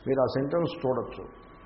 మీరు ఆ సెంటెన్స్ చూడొచ్చు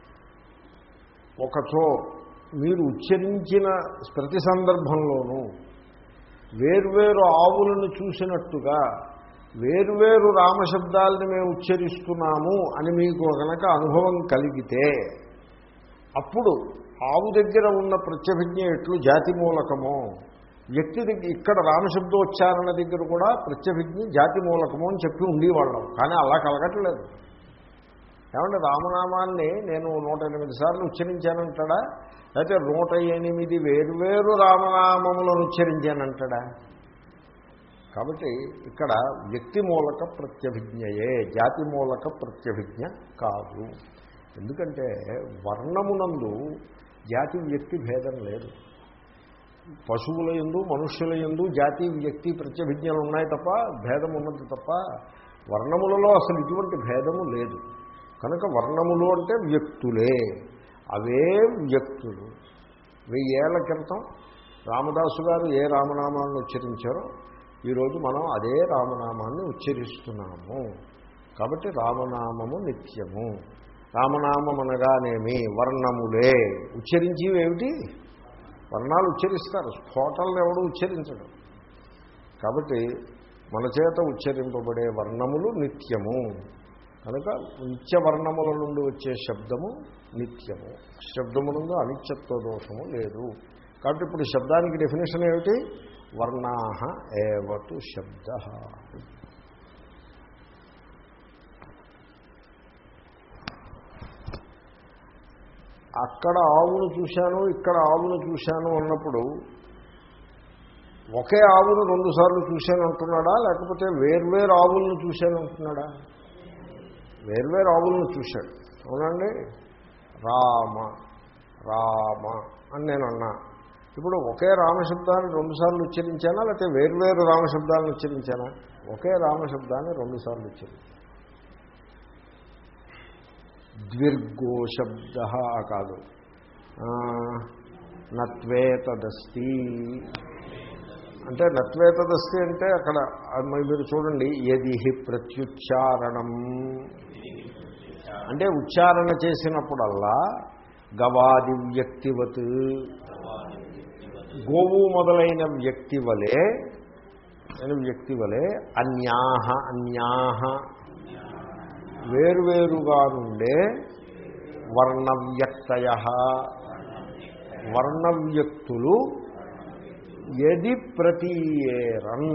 ఒకచో మీరు ఉచ్చరించిన ప్రతి సందర్భంలోనూ వేర్వేరు ఆవులను చూసినట్టుగా వేర్వేరు రామశబ్దాలని మేము ఉచ్చరిస్తున్నాము అని మీకు కనుక అనుభవం కలిగితే అప్పుడు ఆవు దగ్గర ఉన్న ప్రత్యభిజ్ఞ ఎట్లు జాతి మూలకమో వ్యక్తి దగ్గర ఇక్కడ రామశబ్దోచ్చారణ దగ్గర కూడా ప్రత్యభిజ్ఞ జాతి మూలకము అని చెప్పి ఉండేవాళ్ళం కానీ అలా కలగట్లేదు ఏమంటే రామనామాన్ని నేను నూట ఎనిమిది సార్లు ఉచ్చరించానంటాడా లేకపోతే నూట ఎనిమిది వేరువేరు రామనామములను ఉచ్చరించానంటాడా కాబట్టి ఇక్కడ వ్యక్తి మూలక ప్రత్యభిజ్ఞయే జాతి మూలక ప్రత్యభిజ్ఞ కాదు ఎందుకంటే వర్ణమునందు జాతి వ్యక్తి భేదం లేదు పశువుల ఎందు మనుష్యుల ఎందు జాతి వ్యక్తి ప్రత్యభిజ్ఞలు ఉన్నాయి తప్ప భేదం ఉన్నది తప్ప వర్ణములలో అసలు ఇటువంటి భేదము లేదు కనుక వర్ణములు అంటే వ్యక్తులే అవే వ్యక్తులు వెయ్యేళ్ల క్రితం రామదాసు గారు ఏ రామనామాన్ని ఉచ్చరించారో ఈరోజు మనం అదే రామనామాన్ని ఉచ్చరిస్తున్నాము కాబట్టి రామనామము నిత్యము రామనామం అనగానేమి వర్ణములే ఉచ్చరించేవి ఏమిటి వర్ణాలు ఉచ్చరిస్తారు స్ఫోటలను ఎవడు ఉచ్చరించడు కాబట్టి మన చేత ఉచ్చరింపబడే వర్ణములు నిత్యము కనుక నిత్య వర్ణముల నుండి వచ్చే శబ్దము నిత్యము శబ్దము నుండి అనిత్యత్వ దోషము లేదు కాబట్టి ఇప్పుడు శబ్దానికి డెఫినేషన్ ఏమిటి వర్ణాహ ఏవతు శబ్ద అక్కడ ఆవును చూశాను ఇక్కడ ఆవును చూశాను అన్నప్పుడు ఒకే ఆవును రెండుసార్లు చూశాను అంటున్నాడా లేకపోతే వేర్వేరు ఆవులను చూశాను అంటున్నాడా వేర్వేరు ఆవులను చూశాడు అవునండి రామ రామ అని నేను అన్నా ఇప్పుడు ఒకే రామశబ్దాన్ని రెండుసార్లు ఉచ్చరించానా లేకపోతే వేర్వేరు రామశబ్దాలను ఉచ్చరించానా ఒకే రామశబ్దాన్ని రెండుసార్లు ఉచ్చరించాను ద్విర్గో శబ్ద కాదు నత్వేతదస్తి అంటే నత్వేతదస్తి అంటే అక్కడ మీరు చూడండి యది ప్రత్యుచ్చారణం అంటే ఉచ్చారణ చేసినప్పుడల్లా గవాది వ్యక్తివత్ గోవు మొదలైన వ్యక్తి వలె వ్యక్తి వలె అన్యాహ అన్యాహ వేరువేరుగా నుండే వర్ణవ్యక్తయ వర్ణవ్యక్తులు ఎది ప్రతీయేరన్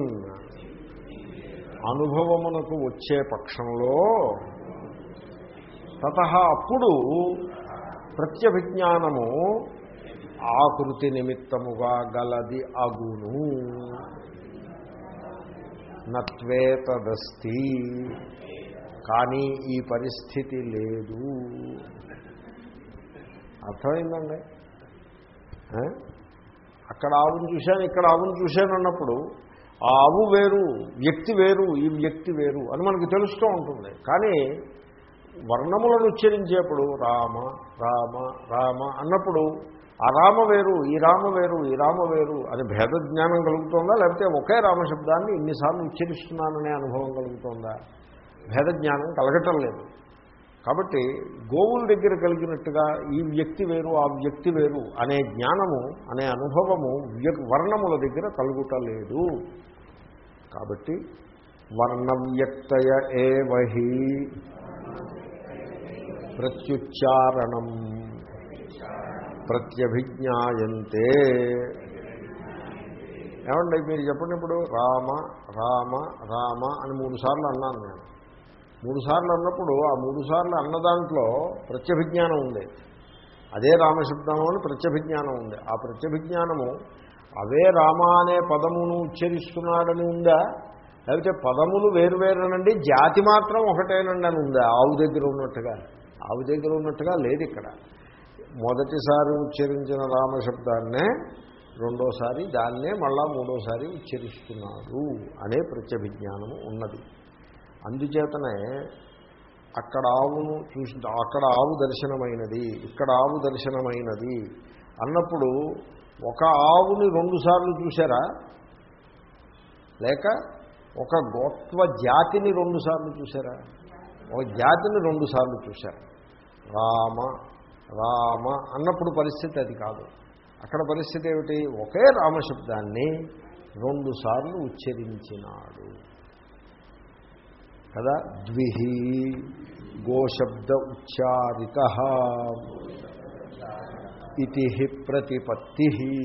అనుభవమునకు వచ్చే పక్షంలో తత అప్పుడు ప్రత్యభిజ్ఞానము ఆకృతి నిమిత్తముగా గలది అగును నత్వేతదస్తి కానీ ఈ పరిస్థితి లేదు అర్థమైందండి అక్కడ ఆవును చూశాను ఇక్కడ ఆవును చూశాను అన్నప్పుడు ఆ ఆవు వేరు వ్యక్తి వేరు ఈ వ్యక్తి వేరు అని మనకు తెలుస్తూ ఉంటుంది కానీ వర్ణములను ఉచ్చరించేప్పుడు రామ రామ రామ అన్నప్పుడు ఆ రామ వేరు ఈ రామ వేరు ఈ రామ వేరు అని భేద జ్ఞానం కలుగుతుందా లేకపోతే ఒకే రామశబ్దాన్ని ఇన్నిసార్లు ఉచ్చరిస్తున్నాననే అనుభవం కలుగుతుందా భేద జ్ఞానం కలగటం లేదు కాబట్టి గోవుల దగ్గర కలిగినట్టుగా ఈ వ్యక్తి వేరు ఆ వ్యక్తి వేరు అనే జ్ఞానము అనే అనుభవము వర్ణముల దగ్గర కలుగుటలేదు కాబట్టి వర్ణవ్యక్తయ ఏవహి ప్రత్యుచ్చారణం ప్రత్యభిజ్ఞాయంతే ఏమండి మీరు చెప్పండి ఇప్పుడు రామ రామ రామ అని మూడు సార్లు అన్నాను నేను మూడు సార్లు అన్నప్పుడు ఆ మూడు సార్లు అన్న దాంట్లో ప్రత్యభిజ్ఞానం ఉంది అదే రామశబ్దము అని ప్రత్యభిజ్ఞానం ఉంది ఆ ప్రత్యభిజ్ఞానము అవే రామ అనే పదమును ఉచ్చరిస్తున్నాడని ఉందా లేకపోతే పదములు వేరువేరునండి జాతి మాత్రం ఒకటేనండి అని ఉందా ఆవు దగ్గర ఉన్నట్టుగా ఆవు దగ్గర ఉన్నట్టుగా లేదు ఇక్కడ మొదటిసారి ఉచ్చరించిన రామశబ్దాన్నే రెండోసారి దాన్నే మళ్ళా మూడోసారి ఉచ్చరిస్తున్నాడు అనే ప్రత్యభిజ్ఞానము ఉన్నది అందుచేతనే అక్కడ ఆవును చూసి అక్కడ ఆవు దర్శనమైనది ఇక్కడ ఆవు దర్శనమైనది అన్నప్పుడు ఒక ఆవుని రెండుసార్లు చూసారా లేక ఒక గోత్వ జాతిని రెండుసార్లు చూసారా ఒక జాతిని రెండు సార్లు చూశారు రామ రామ అన్నప్పుడు పరిస్థితి అది కాదు అక్కడ పరిస్థితి ఏమిటి ఒకే రామశబ్దాన్ని రెండు సార్లు ఉచ్చరించినాడు కదా ద్విహి గోశబ్ద ఉచ్చారిత ఇది ప్రతిపత్తి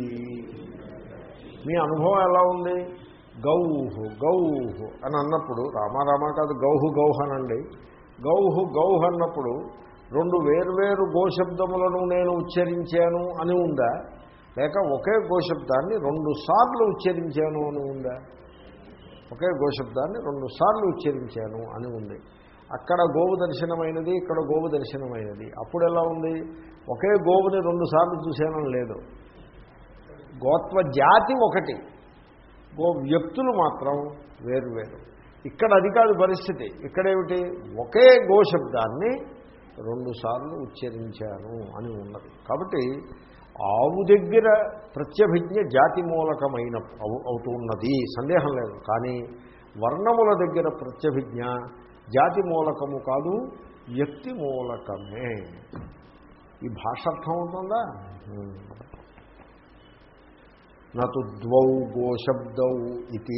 మీ అనుభవం ఎలా ఉంది గౌహు గౌహు అని అన్నప్పుడు రామారామ కాదు గౌహు గౌహు అనండి గౌహు గౌహు అన్నప్పుడు రెండు వేర్వేరు గోశబ్దములను నేను ఉచ్చరించాను అని ఉందా లేక ఒకే గోశబ్దాన్ని రెండు సార్లు ఉచ్చరించాను అని ఉందా ఒకే గోశబ్దాన్ని రెండు సార్లు ఉచ్చరించాను అని ఉంది అక్కడ గోవు దర్శనమైనది ఇక్కడ గోవు దర్శనమైనది అప్పుడు ఎలా ఉంది ఒకే గోవుని రెండు సార్లు చూశానని లేదు గోత్వ జాతి ఒకటి గో వ్యక్తులు మాత్రం వేరు వేరు ఇక్కడ అది కాదు పరిస్థితి ఇక్కడేమిటి ఒకే గోశబ్దాన్ని రెండుసార్లు ఉచ్చరించాను అని ఉన్నది కాబట్టి ఆవు దగ్గర ప్రత్యభిజ్ఞ జాతి మూలకమైన అవు- అవుతూ ఉన్నది సందేహం లేదు కానీ వర్ణముల దగ్గర ప్రత్యభిజ్ఞ జాతి మూలకము కాదు వ్యక్తి మూలకమే ఈ భాష అర్థం అవుతుందా హ్మ్. నటు ద్వౌ గోశబ్దౌ ఇది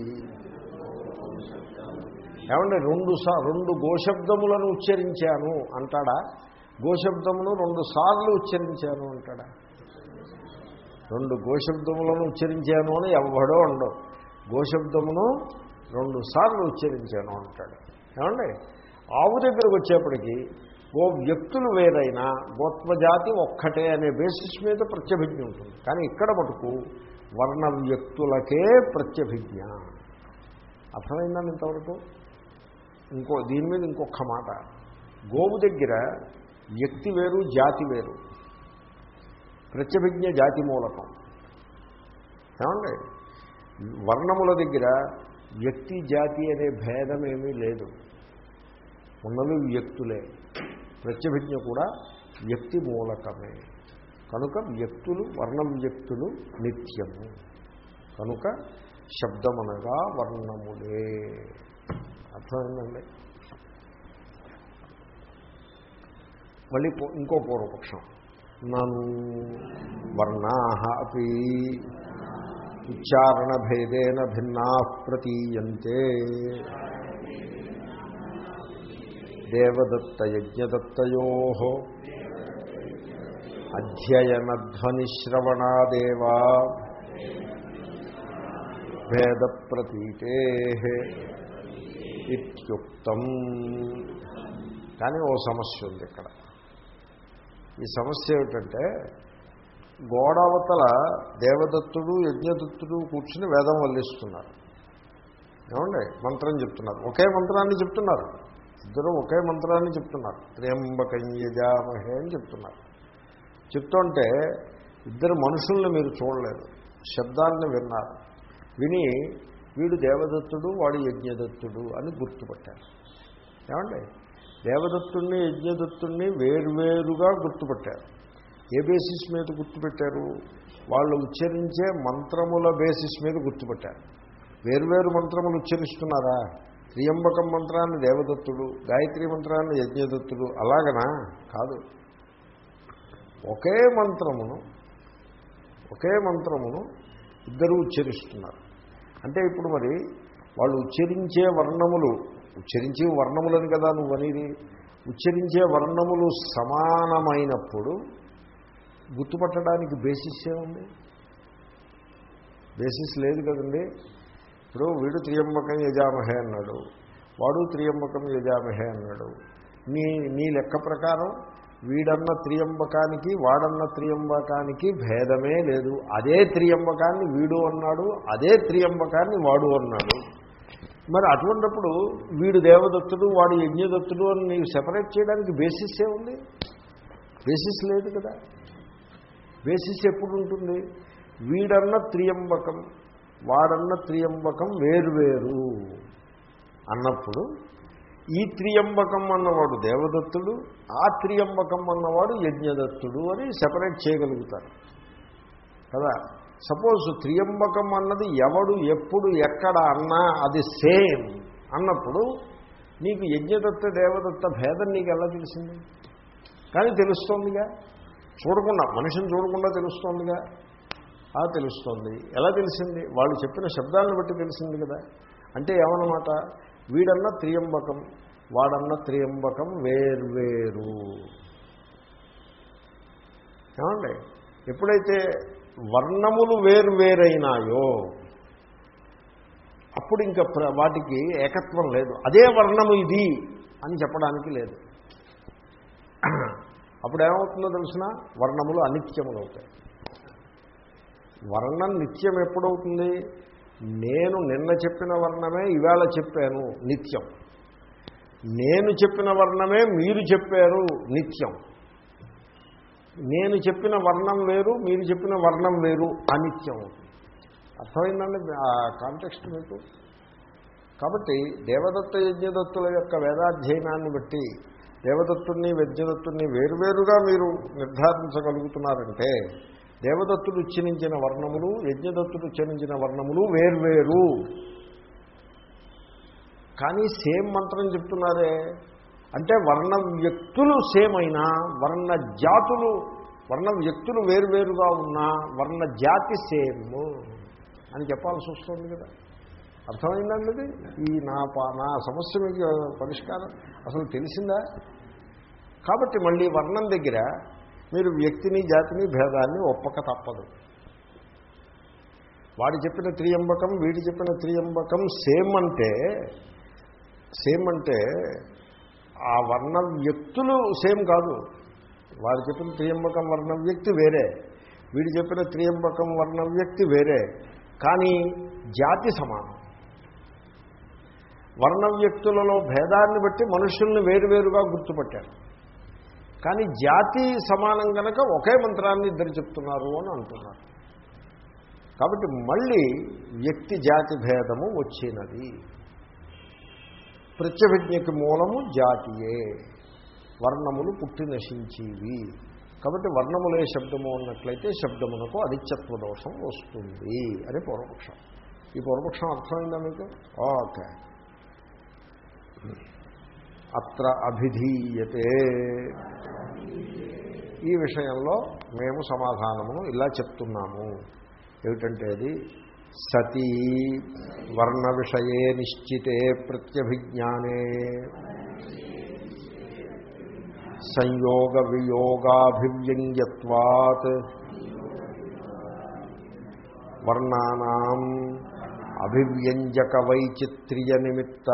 ఏమంటే రెండు సా రెండు గోశబ్దములను ఉచ్చరించాను అంటాడా గోశబ్దమును రెండు సార్లు ఉచ్చరించాను అంటాడా రెండు గోశబ్దములను ఉచ్చరించాను అని ఎవడో ఉండవు గోశబ్దమును రెండు సార్లు ఉచ్చరించాను అంటాడు ఏమండి ఆవు దగ్గరకు వచ్చేప్పటికీ గో వ్యక్తులు వేరైనా గోత్వజాతి ఒక్కటే అనే బేసిస్ మీద ప్రత్యభిజ్ఞ ఉంటుంది కానీ ఇక్కడ మటుకు వర్ణ వ్యక్తులకే ప్రత్యభిజ్ఞ అర్థమైందని ఇంతవరకు ఇంకో దీని మీద ఇంకొక మాట గోవు దగ్గర వ్యక్తి వేరు జాతి వేరు ప్రత్యభిజ్ఞ జాతి మూలకం ఏమండి వర్ణముల దగ్గర వ్యక్తి జాతి అనే భేదం ఏమీ లేదు ఉన్నవి వ్యక్తులే ప్రత్యభిజ్ఞ కూడా వ్యక్తి మూలకమే కనుక వ్యక్తులు వర్ణ వ్యక్తులు నిత్యము కనుక శబ్దమనగా వర్ణములే అర్థమైందండి మళ్ళీ పూ- ఇంకో పూర్వపక్షం నన్ను వర్ణా అపి ఉచ్చారణభేదేన భిన్నా ప్రతీయంతే దేవదత్తయజ్ఞదత్తయో అధ్యయనధ్వనిశ్రవణాదేవా భేద ప్రతీతే ఇత్యుక్తం కానీ ఓ సమస్య ఉంది ఇక్కడ ఈ సమస్య ఏమిటంటే గోడవతల దేవదత్తుడు యజ్ఞదత్తుడు కూర్చుని వేదం వల్లిస్తున్నారు ఏమండి మంత్రం చెప్తున్నారు ఒకే మంత్రాన్ని చెప్తున్నారు ఇద్దరు ఒకే మంత్రాన్ని చెప్తున్నారు త్ర్యంబకం యజామహే అని చెప్తున్నారు చెప్తుంటే ఇద్దరు మనుషుల్ని మీరు చూడలేదు శబ్దాలను విన్నారు విని వీడు దేవదత్తుడు వాడు యజ్ఞదత్తుడు అని గుర్తుపట్టారు ఏమండి దేవదత్తుణ్ణి యజ్ఞదత్తుణ్ణి వేర్వేరుగా గుర్తుపట్టారు ఏ బేసిస్ మీద గుర్తుపెట్టారు వాళ్ళు ఉచ్చరించే మంత్రముల బేసిస్ మీద గుర్తుపెట్టారు వేర్వేరు మంత్రములు ఉచ్చరిస్తున్నారా త్రియంబకం మంత్రాన్ని దేవదత్తుడు గాయత్రి మంత్రాన్ని యజ్ఞదత్తుడు అలాగనా కాదు ఒకే మంత్రమును ఒకే మంత్రమును ఇద్దరు ఉచ్చరిస్తున్నారు అంటే ఇప్పుడు మరి వాళ్ళు ఉచ్చరించే వర్ణములు ఉచ్చరించే వర్ణములని కదా నువ్వు అనేది ఉచ్చరించే వర్ణములు సమానమైనప్పుడు గుర్తుపట్టడానికి బేసిస్ ఏముంది బేసిస్ లేదు కదండి ఇప్పుడు వీడు త్రియంబకం యజామహే అన్నాడు వాడు త్రియంబకం యజామహే అన్నాడు నీ నీ లెక్క ప్రకారం వీడన్న త్రియంబకానికి వాడన్న త్రియంబకానికి భేదమే లేదు అదే త్రియంబకాన్ని వీడు అన్నాడు అదే త్రియంబకాన్ని వాడు అన్నాడు మరి అటువంటిప్పుడు వీడు దేవదత్తుడు వాడు యజ్ఞదత్తుడు అని నీకు సెపరేట్ చేయడానికి బేసిస్ ఏముంది బేసిస్ లేదు కదా బేసిస్ ఎప్పుడు ఉంటుంది వీడన్న త్రియంబకం వాడన్న త్రియంబకం వేరువేరు అన్నప్పుడు ఈ త్రియంబకం అన్నవాడు దేవదత్తుడు ఆ త్రియంబకం అన్నవాడు యజ్ఞదత్తుడు అని సెపరేట్ చేయగలుగుతారు కదా సపోజ్ త్రియంబకం అన్నది ఎవడు ఎప్పుడు ఎక్కడ అన్నా అది సేమ్ అన్నప్పుడు నీకు యజ్ఞదత్త దేవదత్త భేదం నీకు ఎలా తెలిసింది కానీ తెలుస్తోందిగా చూడకుండా మనిషిని చూడకుండా తెలుస్తోందిగా ఆ తెలుస్తోంది ఎలా తెలిసింది వాళ్ళు చెప్పిన శబ్దాలను బట్టి తెలిసింది కదా అంటే ఏమన్నమాట వీడన్న త్రియంబకం వాడన్న త్రియంబకం వేర్వేరు ఏమండి ఎప్పుడైతే వర్ణములు వేర్వేరైనాయో అప్పుడు ఇంకా ప్ర- వాటికి ఏకత్వం లేదు అదే వర్ణము ఇది అని చెప్పడానికి లేదు అప్పుడు ఏమవుతుందో తెలిసిన వర్ణములు అనిత్యములు అవుతాయి వర్ణం నిత్యం ఎప్పుడవుతుంది నేను నిన్న చెప్పిన వర్ణమే ఇవాళ చెప్పాను నిత్యం నేను చెప్పిన వర్ణమే మీరు చెప్పారు నిత్యం నేను చెప్పిన వర్ణం వేరు మీరు చెప్పిన వర్ణం వేరు అనిత్యం అవుతుంది అర్థమైందండి ఆ కాంటెక్స్ట్ మీకు కాబట్టి దేవదత్త యజ్ఞదత్తుల యొక్క వేదాధ్యయనాన్ని బట్టి దేవదత్తుని యజ్ఞదత్తుని వేరువేరుగా మీరు నిర్ధారించగలుగుతున్నారంటే దేవదత్తుడు ఉచ్చరించిన వర్ణములు యజ్ఞదత్తుడు ఉచ్చరించిన వర్ణములు వేర్వేరు కానీ సేమ్ మంత్రం చెప్తున్నారే అంటే వర్ణ వ్యక్తులు సేమ్ అయినా వర్ణ జాతులు వర్ణ వ్యక్తులు వేరువేరుగా ఉన్నా వర్ణ జాతి సేమ్ అని చెప్పాల్సి వస్తుంది కదా అర్థమైందండి ఇది ఈ నా పా నా సమస్య మీకు పరిష్కారం అసలు తెలిసిందా కాబట్టి మళ్ళీ వర్ణం దగ్గర మీరు వ్యక్తిని జాతిని భేదాన్ని ఒప్పక తప్పదు వాడు చెప్పిన త్రియంబకం వీడి చెప్పిన త్రియంబకం సేమ్ అంటే సేమ్ అంటే ఆ వర్ణ వ్యక్తులు సేమ్ కాదు వాడు చెప్పిన త్రియంబకం వర్ణ వ్యక్తి వేరే వీడు చెప్పిన త్రియంబకం వర్ణ వ్యక్తి వేరే కానీ జాతి సమానం వర్ణ వ్యక్తులలో భేదాన్ని బట్టి మనుషుల్ని వేరువేరుగా గుర్తుపట్టారు కానీ జాతి సమానం కనుక ఒకే మంత్రాన్ని ఇద్దరు చెప్తున్నారు అని అంటున్నారు కాబట్టి మళ్ళీ వ్యక్తి జాతి భేదము వచ్చినది ప్రత్యభిజ్ఞకి మూలము జాతియే వర్ణములు పుట్టి నశించేవి కాబట్టి వర్ణములే శబ్దము అన్నట్లయితే శబ్దమునకు అనిత్యత్వ దోషం వస్తుంది అని పూర్వపక్షం ఈ పూర్వపక్షం అర్థమైందా మీకు ఓకే అత్ర అభిధీయతే ఈ విషయంలో మేము సమాధానమును ఇలా చెప్తున్నాము ఏమిటంటే అది సతీ వర్ణ విషయే నిశ్చితే ప్రత్యభిజ్ఞానే సంయోగ వియోగాభివ్యంగ్యత్వాత్ వర్ణానాం అభివ్యంజక వైచిత్ర్య నిమిత్త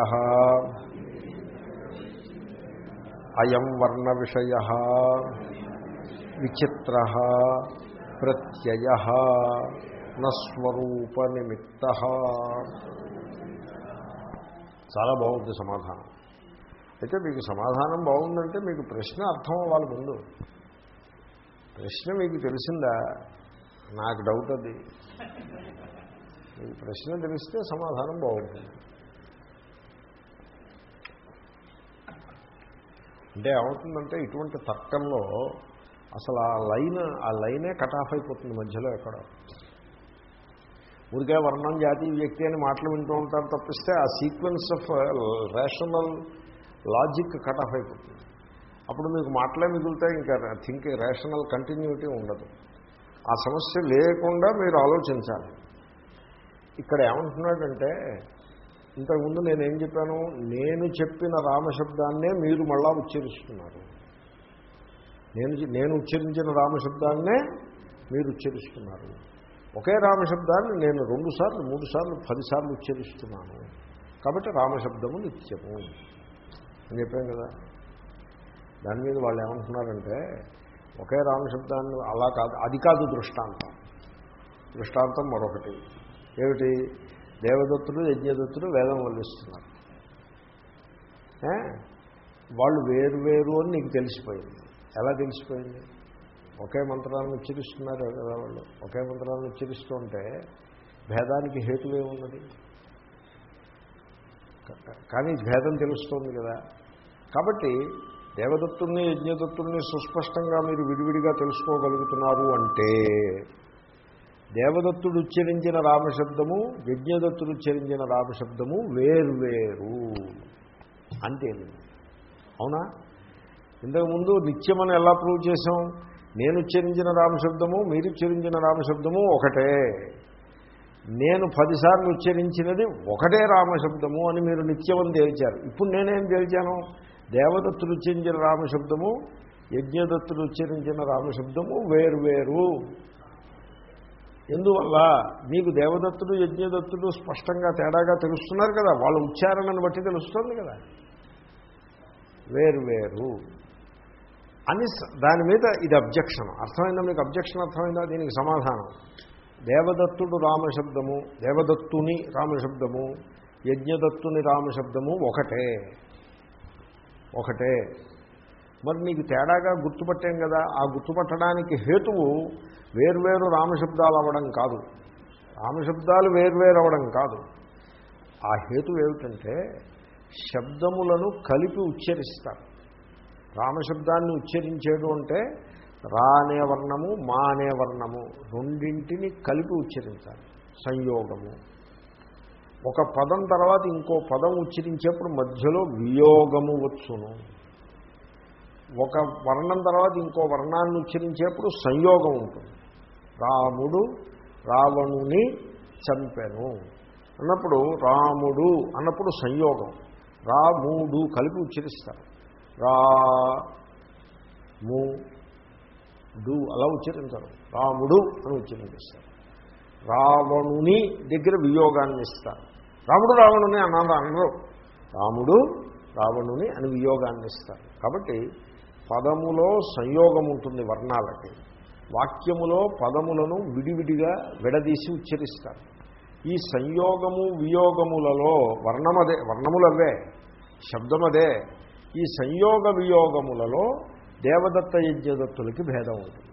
అయం వర్ణ విషయ విచిత్ర ప్రత్యయ నస్వరూప నిమిత్త చాలా బాగుంది సమాధానం అయితే మీకు సమాధానం బాగుందంటే మీకు ప్రశ్న అర్థం అవ్వాలి ముందు ప్రశ్న మీకు తెలిసిందా నాకు డౌట్ అది మీకు ప్రశ్న తెలిస్తే సమాధానం బాగుంటుంది అంటే ఏమవుతుందంటే ఇటువంటి తర్కంలో అసలు ఆ లైన్ ఆ లైనే కట్ ఆఫ్ అయిపోతుంది మధ్యలో ఎక్కడ ఊరికే వర్ణం జాతి వ్యక్తి అని మాటలు వింటూ ఉంటారు తప్పిస్తే ఆ sequence of rational logic cut off అయిపోతుంది అప్పుడు మీకు మాటలే మిగులుతాయి ఇంకా థింక్ రేషనల్ కంటిన్యూటీ ఉండదు ఆ సమస్య లేకుండా మీరు ఆలోచించాలి ఇక్కడ ఏమంటున్నాడంటే ఇంతకుముందు నేనేం చెప్పాను నేను చెప్పిన రామశబ్దాన్నే మీరు మళ్ళా ఉచ్చరిస్తున్నారు నేను నేను ఉచ్చరించిన రామశబ్దాన్నే మీరు ఉచ్చరిస్తున్నారు ఒకే రామశబ్దాన్ని నేను రెండు సార్లు మూడు సార్లు పదిసార్లు ఉచ్చరిస్తున్నాను కాబట్టి రామశబ్దము నిత్యము అని చెప్పాను కదా దాని మీద వాళ్ళు ఏమంటున్నారంటే ఒకే రామశబ్దాన్ని అలా కాదు అది కాదు దృష్టాంతం దృష్టాంతం మరొకటి ఏమిటి దేవదత్తుడు యజ్ఞదత్తుడు వేదం వల్లిస్తున్నారు ఏ? వాళ్ళు వేరు వేరు అని నీకు తెలిసిపోయింది ఎలా తెలిసిపోయింది ఒకే మంత్రాలను ఉచ్చరిస్తున్నారు కదా వాళ్ళు ఒకే మంత్రాలను ఉచ్చరిస్తూ ఉంటే భేదానికి హేతువే ఉన్నది కానీ భేదం తెలుస్తోంది కదా కాబట్టి దేవదత్తుల్ని యజ్ఞదత్తుల్ని సుస్పష్టంగా మీరు విడివిడిగా తెలుసుకోగలుగుతున్నారు అంటే దేవదత్తుడు ఉచ్చరించిన రామశబ్దము యజ్ఞదత్తుడు ఉచ్చరించిన రామశబ్దము వేర్వేరు అని తేలింది అవునా ఇంతకుముందు నిత్యమని ఎలా ప్రూవ్ చేసాం నేను ఉచ్చరించిన రామశబ్దము మీరు ఉచ్చరించిన రామశబ్దము ఒకటే నేను పదిసార్లు ఉచ్చరించినది ఒకటే రామశబ్దము అని మీరు నిత్యమని తేల్చారు ఇప్పుడు నేనేం తేల్చాను దేవదత్తులు ఉచ్చరించిన రామశబ్దము యజ్ఞదత్తులు ఉచ్చరించిన రామశబ్దము వేరువేరు ఎందువల్ల మీకు దేవదత్తుడు యజ్ఞదత్తుడు స్పష్టంగా తేడాగా తెలుస్తున్నారు కదా వాళ్ళ ఉచ్చారణను బట్టి తెలుస్తుంది కదా వేరు వేరు అని స- దాని మీద ఇది అబ్జెక్షన్ అర్థమైందా మీకు అబ్జెక్షన్ అర్థమైందా దీనికి సమాధానం దేవదత్తుడు రామశబ్దము దేవదత్తుని రామశబ్దము యజ్ఞదత్తుని రామశబ్దము ఒకటే ఒకటే మరి నీకు తేడాగా గుర్తుపట్టాం కదా ఆ గుర్తుపట్టడానికి హేతువు వేర్వేరు రామశబ్దాలు అవ్వడం కాదు రామశబ్దాలు వేర్వేరు అవ్వడం కాదు ఆ హేతు ఏమిటంటే శబ్దములను కలిపి ఉచ్చరిస్తారు రామశబ్దాన్ని ఉచ్చరించేడు అంటే రా అనే వర్ణము మా అనే వర్ణము రెండింటిని కలిపి ఉచ్చరించాలి సంయోగము ఒక పదం తర్వాత ఇంకో పదం ఉచ్చరించేప్పుడు మధ్యలో వియోగము వచ్చును ఒక వర్ణం తర్వాత ఇంకో వర్ణాన్ని ఉచ్చరించేప్పుడు సంయోగం ఉంటుంది రాముడు రావణుని చంపెను అన్నప్పుడు రాముడు అన్నప్పుడు సంయోగం రాముడు కలిపి ఉచ్చరిస్తారు రా ము డు అలా ఉచ్చరించరు రాముడు అని ఉచ్చరించేస్తారు రావణుని దగ్గర వియోగాన్ని ఇస్తారు రాముడు రావణుని అన్నారు అనరు రాముడు రావణుని అని వియోగాన్ని ఇస్తారు కాబట్టి పదములో సంయోగం ఉంటుంది వర్ణాలకి వాక్యములో పదములను విడివిడిగా విడదీసి ఉచ్చరిస్తారు ఈ సంయోగము వియోగములలో వర్ణమదే వర్ణములవే శబ్దమదే ఈ సంయోగ వియోగములలో దేవదత్త యజ్ఞదత్తులకి భేదం ఉంటుంది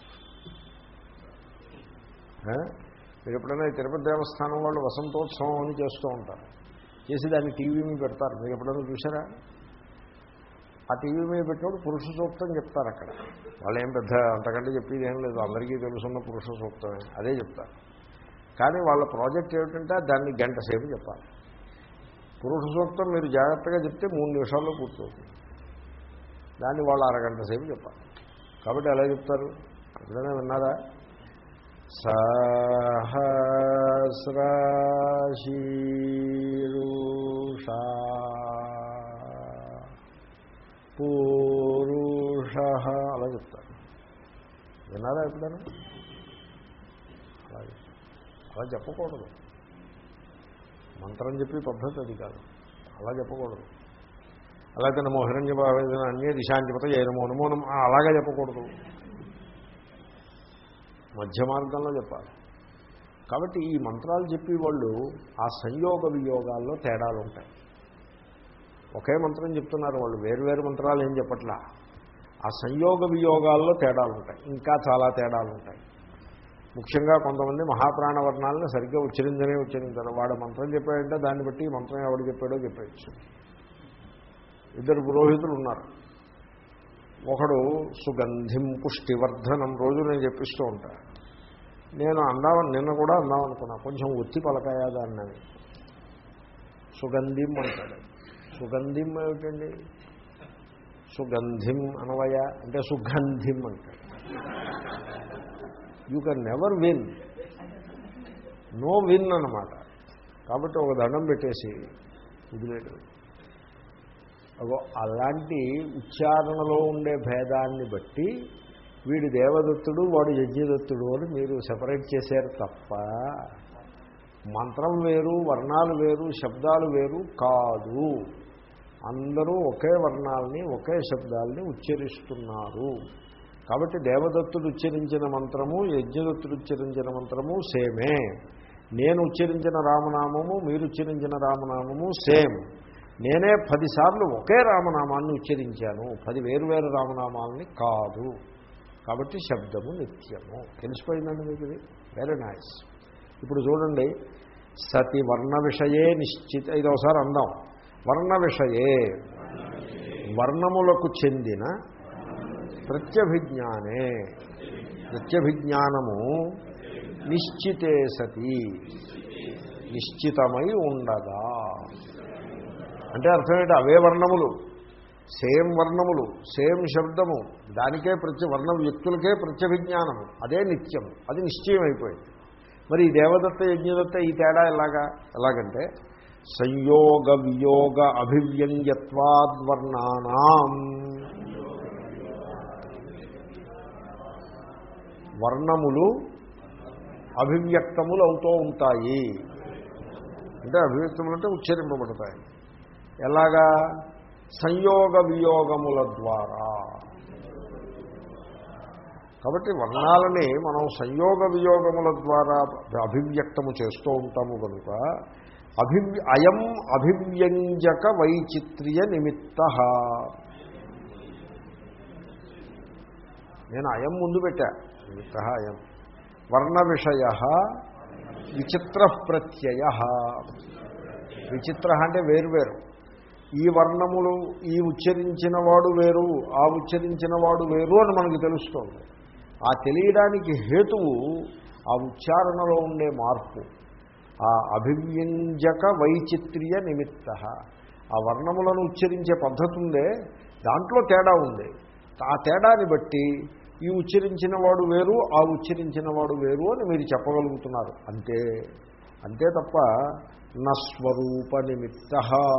ఆ? మీరు ఎప్పుడైనా ఈ తిరుపతి దేవస్థానం వాళ్ళు వసంతోత్సవం అని చేస్తూ ఉంటారు చేసి దాన్ని టీవీ మీద పెడతారు మీరు ఎప్పుడైనా చూసారా ఆ టీవీ మీద పెట్టినప్పుడు పురుష సూక్తం చెప్తారు అక్కడ వాళ్ళు ఏం పెద్ద అంతకంటే చెప్పేది ఏం లేదు అందరికీ తెలుసున్న పురుష సూక్తమే అదే చెప్తారు కానీ వాళ్ళ ప్రాజెక్ట్ ఏమిటంటే దాన్ని గంట సేపు చెప్పాలి పురుష సూక్తం మీరు జాగ్రత్తగా చెప్తే మూడు నిమిషాల్లో పూర్తవుతుంది దాన్ని వాళ్ళు అరగంట సేపు చెప్పాలి కాబట్టి ఎలా చెప్తారు ఎప్పుడైనా విన్నారా సహస్రశీరుషా పూరుష అలా చెప్తారు విన్నారా ఎప్పుడైనా అలా అలా చెప్పకూడదు మంత్రం చెప్పి పద్ధతి అది కాదు అలా చెప్పకూడదు అలాగే నమో హిరణ్య భావేదన అన్య దిశాంతిపత ఏ నమో నమో నమో అలాగే చెప్పకూడదు మధ్య మార్గంలో చెప్పాలి కాబట్టి ఈ మంత్రాలు చెప్పి వాళ్ళు ఆ సంయోగ వియోగాల్లో తేడాలు ఉంటాయి ఒకే మంత్రం చెప్తున్నారు వాళ్ళు వేరువేరు మంత్రాలు ఏం చెప్పట్లా ఆ సంయోగ వియోగాల్లో తేడాలు ఉంటాయి ఇంకా చాలా తేడాలు ఉంటాయి ముఖ్యంగా కొంతమంది మహాప్రాణ వర్ణాలను సరిగ్గా ఉచ్చరించనే ఉచ్చరించారు వాడు మంత్రం చెప్పాడంటే దాన్ని బట్టి ఈ మంత్రం ఎవడు చెప్పాడో చెప్పేయచ్చు ఇద్దరు పురోహితులు ఉన్నారు ఒకడు సుగంధిం పుష్టివర్ధనం రోజు నేను చెప్పిస్తూ ఉంటా నేను అందామని నిన్న కూడా అందాం అనుకున్నా కొంచెం ఒత్తి పలకాయా దాన్ని సుగంధిం అంటాడు సుగంధిం ఏమిటండి సుగంధిం అనవయ అంటే సుగంధిం అంటాడు you can never win no win అన్నమాట కాబట్టి ఒక దండం పెట్టేసి వదిలేడు అగో అలాంటి ఉచ్చారణలో ఉండే భేదాన్ని బట్టి వీడు దేవదత్తుడు వాడు యజ్ఞదత్తుడు అని మీరు సెపరేట్ చేశారు తప్ప మంత్రం వేరు వర్ణాలు వేరు శబ్దాలు వేరు కాదు అందరూ ఒకే వర్ణాలని ఒకే శబ్దాలని ఉచ్చరిస్తున్నారు కాబట్టి దేవదత్తుడు ఉచ్చరించిన మంత్రము యజ్ఞదత్తుడు ఉచ్చరించిన మంత్రము సేమే నేను ఉచ్చరించిన రామనామము మీరు ఉచ్చరించిన రామనామము సేమ్ నేనే పదిసార్లు ఒకే రామనామాన్ని ఉచ్చరించాను పది వేరువేరు రామనామాలని కాదు కాబట్టి శబ్దము నిత్యము తెలిసిపోయిందండి మీకు ఇది వెరీ నైస్ ఇప్పుడు చూడండి సతి వర్ణ విషయే నిశ్చిత ఇది ఒకసారి అందాం వర్ణ విషయే వర్ణములకు చెందిన ప్రత్యభిజ్ఞానే ప్రత్యభిజ్ఞానము నిశ్చితే సతి నిశ్చితమై ఉండగా అంటే అర్థం ఏంటి అవే వర్ణములు సేమ్ వర్ణములు సేమ్ శబ్దము దానికే ప్రత్య వర్ణ వ్యక్తులకే ప్రత్యభిజ్ఞానము అదే నిత్యము అది నిశ్చయం అయిపోయింది మరి ఈ దేవదత్త యజ్ఞదత్త ఈ తేడా ఎలాగా ఎలాగంటే సంయోగ వియోగ అభివ్యంగ్యత్వాద్వర్ణానాం వర్ణములు అభివ్యక్తములు అవుతూ ఉంటాయి అంటే అభివ్యక్తములు అంటే ఉచ్చరింపబడతాయి ఎలాగా సంయోగ వియోగముల ద్వారా కాబట్టి వర్ణాలని మనం సంయోగ వియోగముల ద్వారా అభివ్యక్తము చేస్తూ ఉంటాము కనుక అభివ్య అయం అభివ్యంజక వైచిత్ర్య నిమిత్త నేను అయం ముందు పెట్టా నిమిత్త అయం వర్ణ విషయ విచిత్ర ప్రత్యయ విచిత్ర అంటే వేరువేరు ఈ వర్ణములు ఈ ఉచ్చరించిన వాడు వేరు ఆ ఉచ్చరించిన వాడు వేరు అని మనకు తెలుస్తోంది ఆ తెలియడానికి హేతువు ఆ ఉచ్చారణలో ఉండే మార్పు ఆ అభివ్యంజక వైచిత్ర్య నిమిత్త ఆ వర్ణములను ఉచ్చరించే పద్ధతి ఉందే దాంట్లో తేడా ఉంది ఆ తేడాని బట్టి ఈ ఉచ్చరించిన వాడు వేరు ఆ ఉచ్చరించిన వాడు వేరు అని మీరు చెప్పగలుగుతున్నారు అంతే అంతే తప్ప నస్వరూప నిమిత్త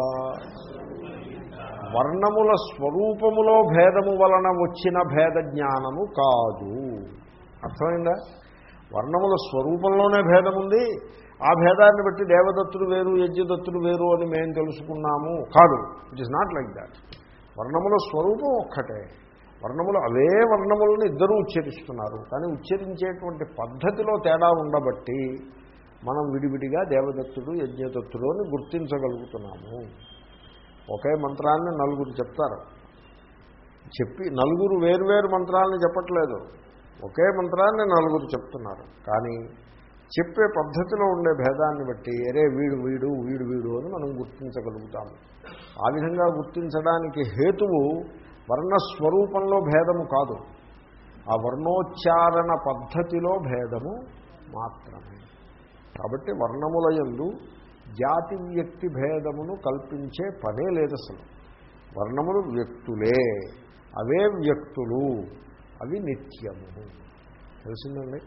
వర్ణముల స్వరూపములో భేదము వలన వచ్చిన భేద జ్ఞానము కాదు అర్థమైందా వర్ణముల స్వరూపంలోనే భేదం ఉంది ఆ భేదాన్ని బట్టి దేవదత్తుడు వేరు యజ్ఞదత్తుడు వేరు అని మేము తెలుసుకున్నాము కాదు it is not like that వర్ణముల స్వరూపం ఒక్కటే వర్ణములు అవే వర్ణములను ఇద్దరూ ఉచ్చరిస్తున్నారు కానీ ఉచ్చరించేటువంటి పద్ధతిలో తేడా ఉండబట్టి మనం విడివిడిగా దేవదత్తుడు యజ్ఞదత్తుడు అని గుర్తించగలుగుతున్నాము ఒకే మంత్రాన్ని నలుగురు చెప్తారు చెప్పి నలుగురు వేరువేరు మంత్రాలను చెప్పట్లేదు ఒకే మంత్రాన్ని నలుగురు చెప్తున్నారు కానీ చెప్పే పద్ధతిలో ఉండే భేదాన్ని బట్టి అరే వీడు వీడు వీడు వీడు అని మనం గుర్తించగలుగుతాము ఆ విధంగా గుర్తించడానికి హేతువు వర్ణస్వరూపంలో భేదము కాదు ఆ వర్ణోచ్చారణ పద్ధతిలో భేదము మాత్రమే కాబట్టి వర్ణముల యందు జాతి వ్యక్తి భేదమును కల్పించే పనే లేదు అసలు వర్ణములు వ్యక్తులే అవే వ్యక్తులు అవి నిత్యము తెలిసిందండి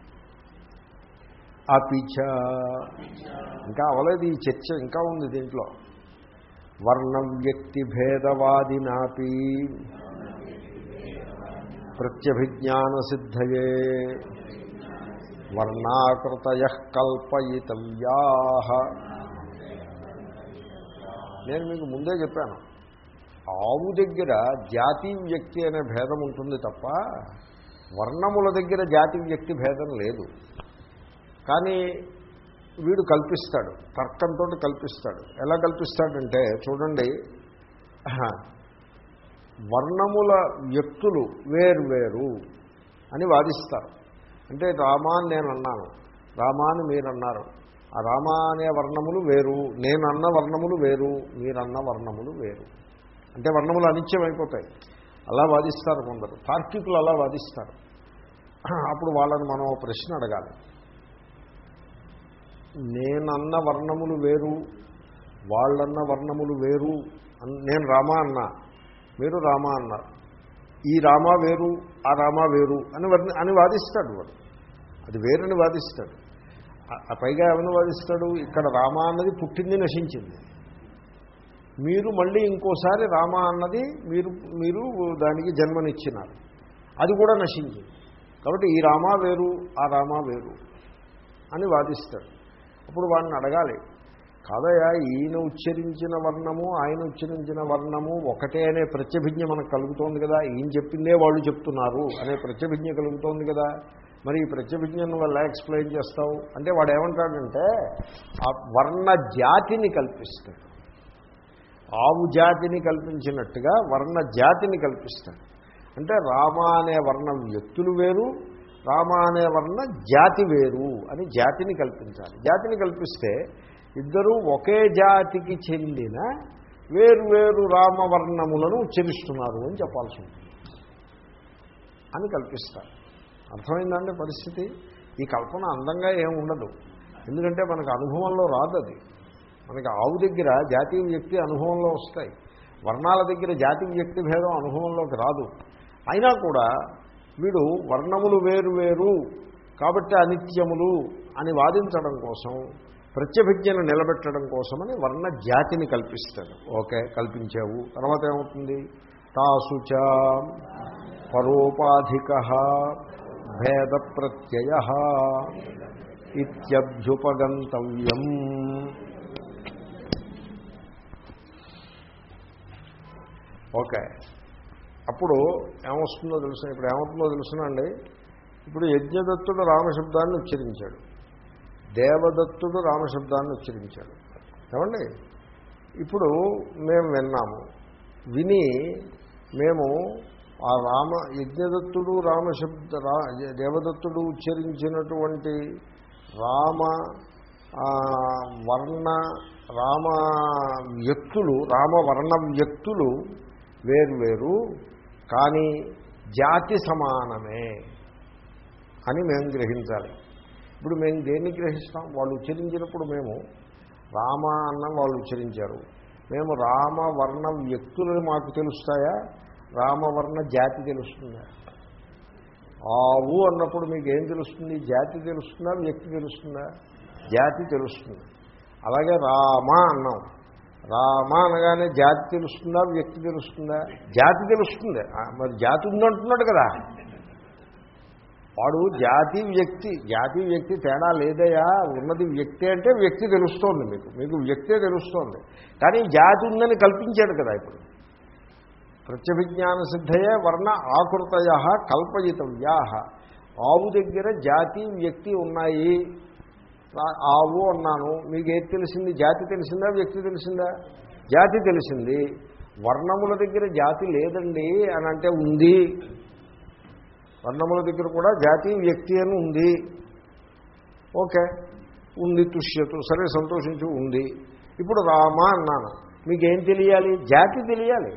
అపిచ ఇంకా అవలేదు ఈ చర్చ ఇంకా ఉంది దీంట్లో వర్ణ వ్యక్తి భేదవాదినాపి ప్రత్యభిజ్ఞాన సిద్ధయే వర్ణాకృతయ కల్పయితవ్యా నేను మీకు ముందే చెప్పాను ఆవు దగ్గర జాతి వ్యక్తి అనే భేదం ఉంటుంది తప్ప వర్ణముల దగ్గర జాతి వ్యక్తి భేదం లేదు కానీ వీడు కల్పిస్తాడు తర్కంతో కల్పిస్తాడు ఎలా కల్పిస్తాడంటే చూడండి వర్ణముల వ్యక్తులు వేర్వేరు అని వాదిస్తారు అంటే రామా అని నేను అన్నాను రామా అని మీరు అన్నారు ఆ రామ అనే వర్ణములు వేరు నేను అన్న వర్ణములు వేరు మీరన్న వర్ణములు వేరు అంటే వర్ణములు అనిత్యం అయిపోతాయి అలా వాదిస్తారు కొందరు తార్కికులు అలా వాదిస్తారు అప్పుడు వాళ్ళని మనం ఓ ప్రశ్న అడగాలి నేనన్న వర్ణములు వేరు వాళ్ళన్న వర్ణములు వేరు అన్- నేను రామ అన్నా మీరు రామ అన్నారు ఈ రామ వేరు ఆ రామ వేరు అని వర్ణ అని వాదిస్తాడు వాడు అది వేరని వాదిస్తాడు ఆ- ఆ పైగా ఏమని వాదిస్తాడు ఇక్కడ రామ అన్నది పుట్టింది నశించింది మీరు మళ్ళీ ఇంకోసారి రామ అన్నది మీరు మీరు దానికి జన్మనిచ్చినారు అది కూడా నశించింది కాబట్టి ఈ రామ వేరు ఆ రామ వేరు అని వాదిస్తాడు అప్పుడు వాడిని అడగాలి కాదయా ఈయన ఉచ్చరించిన వర్ణము ఆయన ఉచ్చరించిన వర్ణము ఒకటే అనే ప్రత్యభిజ్ఞ మనకు కలుగుతోంది కదా ఈయన చెప్పిందే వాళ్ళు చెప్తున్నారు అనే ప్రత్యభిజ్ఞ కలుగుతోంది కదా మరి ఈ ప్రత్యభిజ్ఞను ఎలా ఎక్స్ప్లెయిన్ చేస్తావు అంటే వాడు ఏమంటాడంటే ఆ వర్ణ జాతిని కల్పిస్తాడు ఆవు జాతిని కల్పించినట్టుగా వర్ణ జాతిని కల్పిస్తాడు అంటే రామ అనే వర్ణ వ్యక్తులు వేరు రామ అనే వర్ణ జాతి వేరు అని జాతిని కల్పించాలి జాతిని కల్పిస్తే ఇద్దరూ ఒకే జాతికి చెందిన వేరు రామవర్ణములను ఉచ్చరిస్తున్నారు అని చెప్పాల్సి ఉంటుంది అని కల్పిస్తారు అర్థమైందండి పరిస్థితి ఈ కల్పన అందంగా ఏం ఉండదు ఎందుకంటే మనకు అనుభవంలో రాదు అది మనకి ఆవు దగ్గర జాతీయ వ్యక్తి అనుభవంలో వస్తాయి వర్ణాల దగ్గర జాతి వ్యక్తి భేదం అనుభవంలోకి రాదు అయినా కూడా వీడు వర్ణములు వేరు వేరు కాబట్టి అనిత్యములు అని వాదించడం కోసం ప్రత్యభిజ్ఞను నిలబెట్టడం కోసమని వర్ణ జాతిని కల్పిస్తాడు ఓకే కల్పించావు తర్వాత ఏమవుతుంది తాసుచ పరోపాధిక భేద ప్రత్యయ ఇత్యభ్యుపగంతవ్యం ఓకే అప్పుడు ఏమొస్తుందో తెలుసు ఇప్పుడు ఏమవుతుందో తెలుసునండి ఇప్పుడు యజ్ఞదత్తుడు రామశబ్దాన్ని ఉచ్చరించాడు దేవదత్తుడు రామశబ్దాన్ని ఉచ్చరించాడు ఏమండి ఇప్పుడు మేము విన్నాము విని మేము ఆ రామ యజ్ఞదత్తుడు రామశబ్ద రా దేవదత్తుడు ఉచ్చరించినటువంటి రామ ఆ, వర్ణ రామ వ్యక్తులు రామవర్ణ వ్యక్తులు వేరువేరు కానీ జాతి సమానమే అని మేము గ్రహించాలి ఇప్పుడు మేము దేన్ని గ్రహిస్తాం వాళ్ళు ఉచ్చరించినప్పుడు మేము రామ అన్న వాళ్ళు ఉచ్చరించారు మేము రామ వర్ణ వ్యక్తులు మాకు తెలుస్తాయా రామవర్ణ జాతి తెలుస్తుందా ఆవు అన్నప్పుడు మీకు ఏం తెలుస్తుంది జాతి తెలుస్తుందా వ్యక్తి తెలుస్తుందా జాతి తెలుస్తుంది అలాగే రామ అన్నాం రామ అనగానే జాతి తెలుస్తుందా వ్యక్తి తెలుస్తుందా జాతి తెలుస్తుంది ఆ, మరి జాతి ఉందంటున్నాడు కదా వాడు జాతి వ్యక్తి జాతి వ్యక్తి తేడా లేదయా ఉన్నది వ్యక్తి అంటే వ్యక్తి తెలుస్తోంది మీకు మీకు వ్యక్తే తెలుస్తోంది కానీ జాతి ఉందని కల్పించాడు కదా ఇప్పుడు ప్రత్యభిజ్ఞాన సిద్ధయే వర్ణ ఆకృతయ కల్పయితవ్యా ఆవు దగ్గర జాతి వ్యక్తి ఉన్నాయి ఆ- ఆవు అన్నాను మీకు ఏది తెలిసింది జాతి తెలిసిందా వ్యక్తి తెలిసిందా జాతి తెలిసింది వర్ణముల దగ్గర జాతి లేదండి అని అంటే ఉంది వర్ణముల దగ్గర కూడా జాతి వ్యక్తి అని ఉంది ఓకే ఉంది తుష్యతు సరే సంతోషించు ఉంది ఇప్పుడు రామ అన్నాను మీకేం తెలియాలి జాతి తెలియాలి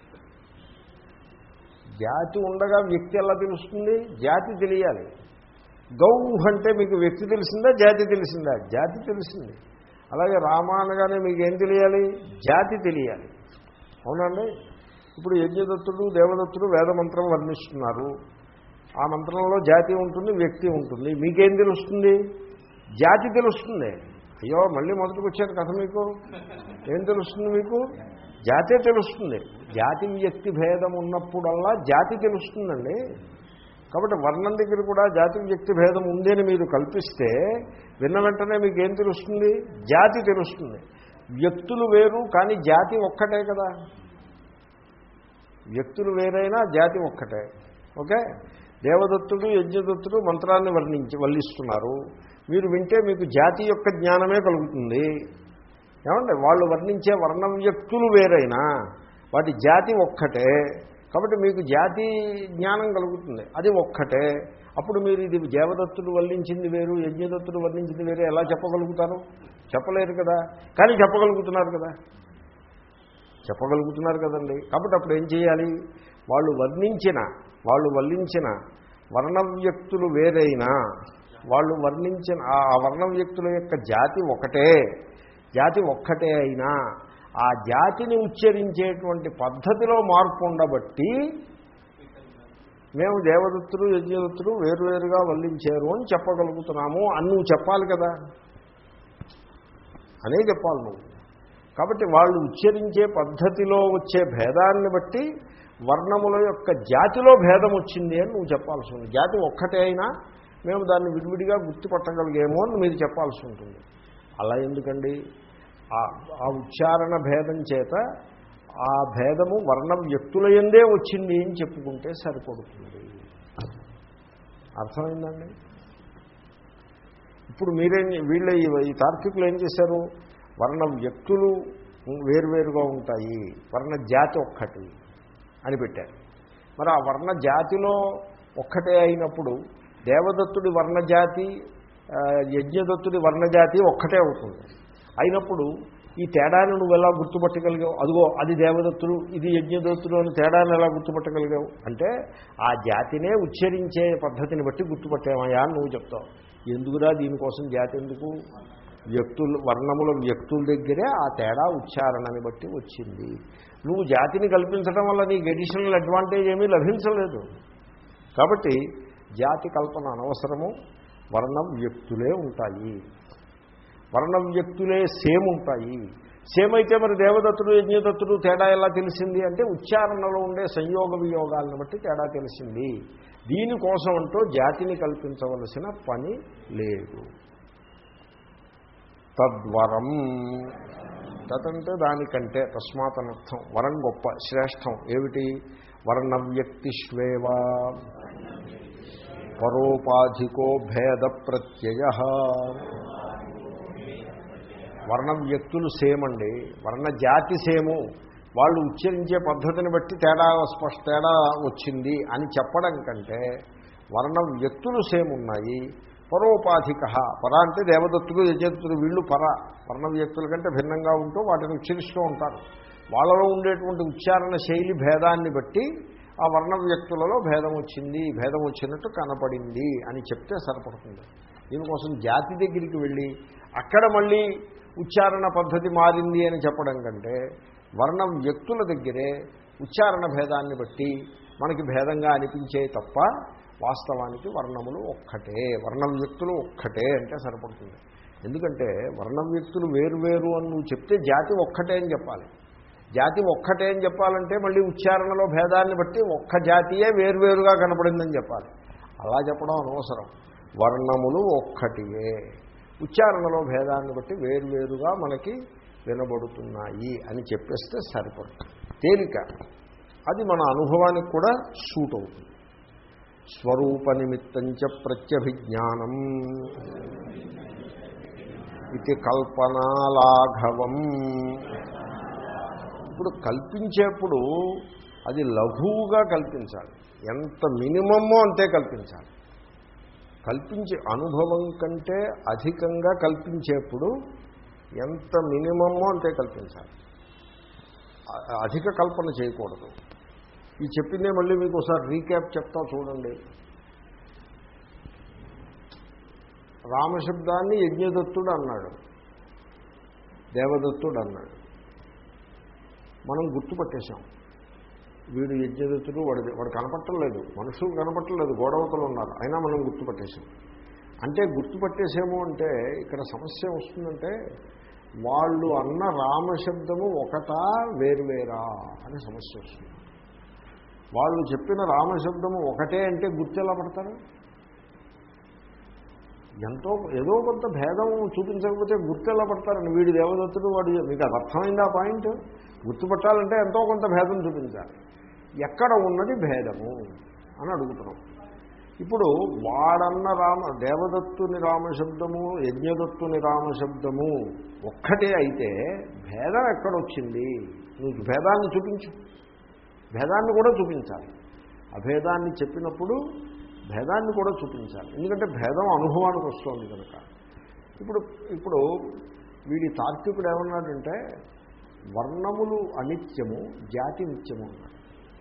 జాతి ఉండగా వ్యక్తి ఎలా తెలుస్తుంది జాతి తెలియాలి గౌ అంటే మీకు వ్యక్తి తెలిసిందా జాతి తెలిసిందా జాతి తెలిసింది అలాగే రామ అనగానే మీకు ఏం తెలియాలి జాతి తెలియాలి అవునండి ఇప్పుడు యజ్ఞదత్తుడు దేవదత్తుడు వేదమంత్రం వర్ణిస్తున్నారు ఆ మంత్రంలో జాతి ఉంటుంది వ్యక్తి ఉంటుంది మీకేం తెలుస్తుంది జాతి తెలుస్తుంది అయ్యో మళ్ళీ మొదటికి వచ్చారు కథ మీకు ఏం తెలుస్తుంది మీకు జాతే తెలుస్తుంది జాతి వ్యక్తి భేదం ఉన్నప్పుడల్లా జాతి తెలుస్తుందండి కాబట్టి వర్ణం దగ్గర కూడా జాతి వ్యక్తి భేదం ఉంది అని మీరు కల్పిస్తే విన్న వెంటనే మీకు ఏం తెలుస్తుంది జాతి తెలుస్తుంది వ్యక్తులు వేరు కానీ జాతి ఒక్కటే కదా వ్యక్తులు వేరైనా జాతి ఒక్కటే ఓకే దేవదత్తుడు యజ్ఞదత్తుడు మంత్రాన్ని వర్ణించి వల్లిస్తున్నారు మీరు వింటే మీకు జాతి యొక్క జ్ఞానమే కలుగుతుంది ఏమండి వాళ్ళు వర్ణించే వర్ణ వ్యక్తులు వేరైనా వాటి జాతి ఒక్కటే కాబట్టి మీకు జాతి జ్ఞానం కలుగుతుంది అది ఒక్కటే అప్పుడు మీరు ఇది దేవదత్తుడు వల్లించింది వేరు యజ్ఞదత్తుడు వర్ణించింది వేరు ఎలా చెప్పగలుగుతారు చెప్పలేరు కదా కానీ చెప్పగలుగుతున్నారు కదా చెప్పగలుగుతున్నారు కదండి కాబట్టి అప్పుడు ఏం చేయాలి వాళ్ళు వర్ణించిన వాళ్ళు వల్లించిన వర్ణ వ్యక్తులు వేరైనా వాళ్ళు వర్ణించిన ఆ వర్ణ వ్యక్తుల యొక్క జాతి ఒకటే జాతి ఒక్కటే అయినా ఆ జాతిని ఉచ్చరించేటువంటి పద్ధతిలో మార్పు ఉండబట్టి మేము దేవదత్తులు యజ్ఞదత్తులు వేరువేరుగా వల్లించారు అని చెప్పగలుగుతున్నాము అని నువ్వు చెప్పాలి కదా అనే చెప్పాలి నువ్వు కాబట్టి వాళ్ళు ఉచ్చరించే పద్ధతిలో వచ్చే భేదాన్ని బట్టి వర్ణముల యొక్క జాతిలో భేదం వచ్చింది అని నువ్వు చెప్పాల్సి ఉంది జాతి ఒక్కటే అయినా మేము దాన్ని విడివిడిగా గుర్తుపట్టగలిగేమో అని మీరు చెప్పాల్సి ఉంటుంది అలా ఎందుకండి ఆ- ఆ ఉచ్చారణ భేదం చేత ఆ భేదము వర్ణ వ్యక్తుల ఎందే వచ్చింది అని చెప్పుకుంటే సరిపడుతుంది అర్థమైందండి ఇప్పుడు మీరేం వీళ్ళ ఈ- ఈ తార్కికులు ఏం చేశారు వర్ణ వ్యక్తులు వేరువేరుగా ఉంటాయి వర్ణ జాతి ఒక్కటి అని పెట్టారు మరి ఆ వర్ణ జాతిలో ఒక్కటే అయినప్పుడు దేవదత్తుడి వర్ణజాతి ఆ, యజ్ఞదత్తుడి వర్ణజాతి ఒక్కటే అవుతుంది అయినప్పుడు ఈ తేడాను నువ్వు ఎలా గుర్తుపట్టగలిగావు అదిగో అది దేవదత్తుడు ఇది యజ్ఞదత్తుడు అని తేడాను ఎలా గుర్తుపట్టగలిగావు అంటే ఆ జాతినే ఉచ్చరించే పద్ధతిని బట్టి గుర్తుపట్టామయ్యా అని నువ్వు చెప్తావు ఎందుకురా దీనికోసం జాతి ఎందుకు వ్యక్తులు వర్ణముల వ్యక్తుల దగ్గరే ఆ తేడా ఉచ్చారణని బట్టి వచ్చింది నువ్వు జాతిని కల్పించడం వల్ల నీకు ఎడిషనల్ అడ్వాంటేజ్ ఏమీ లభించలేదు కాబట్టి జాతి కల్పన అనవసరము వర్ణం వ్యక్తులే ఉంటాయి వర్ణం వ్యక్తులే సేమ్ ఉంటాయి సేమ్ అయితే మరి దేవదత్తుడు యజ్ఞదత్తుడు తేడా ఎలా తెలిసింది అంటే ఉచ్చారణలో ఉండే సంయోగ వియోగాలను బట్టి తేడా తెలిసింది దీనికోసం అంటూ జాతిని కల్పించవలసిన పని లేదు తద్వరం తదంటే దానికంటే తస్మాత్ అనర్థం వరం గొప్ప శ్రేష్టం ఏమిటి వర్ణవ్యక్తిష్వేవా పరోపాధికో భేద ప్రత్యయ వర్ణ వ్యక్తులు సేమ్ అండి వర్ణ జాతి సేము వాళ్ళు ఉచ్చరించే పద్ధతిని బట్టి తేడా స్పష్ట తేడా వచ్చింది అని చెప్పడం కంటే వర్ణ వ్యక్తులు సేమ్ ఉన్నాయి పరోపాధిక పర అంటే దేవదత్తుడు యజదత్తుడు వీళ్ళు పర వర్ణ వ్యక్తుల కంటే భిన్నంగా ఉంటూ వాటిని ఉచ్చరిస్తూ ఉంటారు వాళ్ళలో ఉండేటువంటి ఉచ్చారణ శైలి భేదాన్ని బట్టి ఆ వర్ణ వ్యక్తులలో భేదం వచ్చింది భేదం వచ్చినట్టు కనపడింది అని చెప్తే సరిపడుతుంది దీనికోసం జాతి దగ్గరికి వెళ్ళి అక్కడ మళ్ళీ ఉచ్చారణ పద్ధతి మారింది అని చెప్పడం కంటే వర్ణం వ్యక్తుల దగ్గరే ఉచ్చారణ భేదాన్ని బట్టి మనకి భేదంగా అనిపించే తప్ప వాస్తవానికి వర్ణములు ఒక్కటే వర్ణ వ్యక్తులు ఒక్కటే అంటే సరిపడుతుంది ఎందుకంటే వర్ణ వ్యక్తులు వేరు అని నువ్వు చెప్తే జాతి ఒక్కటే అని చెప్పాలి జాతి ఒక్కటే అని చెప్పాలంటే మళ్ళీ ఉచ్చారణలో భేదాన్ని బట్టి ఒక్క జాతియే వేరువేరుగా కనపడిందని చెప్పాలి అలా చెప్పడం అనవసరం వర్ణములు ఒక్కటియే ఉచ్చారణలో భేదాన్ని బట్టి వేరువేరుగా మనకి వినబడుతున్నాయి అని చెప్పేస్తే సరిపడుతుంది తేలిక అది మన అనుభవానికి కూడా సూట్ అవుతుంది స్వరూప నిమిత్తంచ ప్రత్యభిజ్ఞానం ఇది కల్పనాలాఘవం ఇప్పుడు కల్పించేప్పుడు అది లఘువుగా కల్పించాలి ఎంత మినిమమ్మో అంతే కల్పించాలి కల్పించే అనుభవం కంటే అధికంగా కల్పించేప్పుడు ఎంత మినిమమ్మో అంతే కల్పించాలి అధిక కల్పన చేయకూడదు ఈ చెప్పిందే మళ్ళీ మీకు ఒకసారి రీక్యాప్ చెప్తా చూడండి రామశబ్దాన్ని యజ్ఞదత్తుడు అన్నాడు దేవదత్తుడు అన్నాడు మనం గుర్తుపట్టేశాం వీడు యజ్ఞదత్తుడు వాడి వాడు కనపట్టలేదు మనుషులు కనపట్టలేదు గోడవతలు ఉన్నారు అయినా మనం గుర్తుపట్టేశాం అంటే గుర్తుపట్టేసేమో అంటే ఇక్కడ సమస్య వస్తుందంటే వాళ్ళు అన్న రామశబ్దము ఒకటా వేరువేరా అనే సమస్య వస్తుంది వాళ్ళు చెప్పిన రామశబ్దము ఒకటే అంటే గుర్తెలా పడతారు ఎంతో ఏదో కొంత భేదం చూపించకపోతే గుర్తెలా పడతారని వీడి దేవదత్తుడు వాడు మీకు అది అర్థమైంది ఆ పాయింట్ గుర్తుపట్టాలంటే ఎంతో కొంత భేదం చూపించాలి ఎక్కడ ఉన్నది భేదము అని అడుగుతున్నాం ఇప్పుడు వాడన్న రామ దేవదత్తుని రామశబ్దము యజ్ఞదత్తుని రామశబ్దము ఒక్కటే అయితే భేదం ఎక్కడొచ్చింది నువ్వు భేదాన్ని చూపించు భేదాన్ని కూడా చూపించాలి అభేదాన్ని చెప్పినప్పుడు భేదాన్ని కూడా చూపించాలి ఎందుకంటే భేదం అనుభవానికి వస్తుంది కనుక ఇప్పుడు ఇప్పుడు వీడి తార్కికుడు ఏమన్నాడంటే వర్ణములు అనిత్యము జాతి నిత్యము అన్నాడు